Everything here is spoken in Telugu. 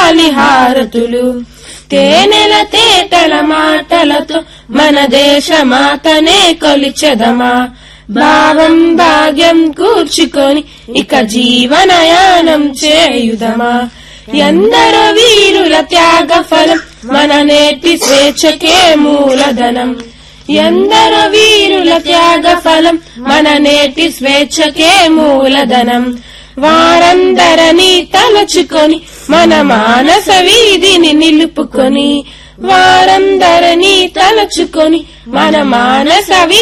ఇవ్వాలి హారతులు తేనెల తేటల మాటలతో మన దేశ మాతనే కొలిచెదమా భావం భాగ్యం కూర్చుకొని ఇక జీవనయానం చేయుదమా ఎందరో వీరుల త్యాగ ఫలం మన నేటి స్వేచ్ఛకే మూలధనం ఎందరో వీరుల త్యాగ ఫలం మన నేటి స్వేచ్ఛకే మూలధనం వారందరని తలచుకొని మన మానస వీధిని నిలుపుకొని వారందరని తలచుకొని మన మానస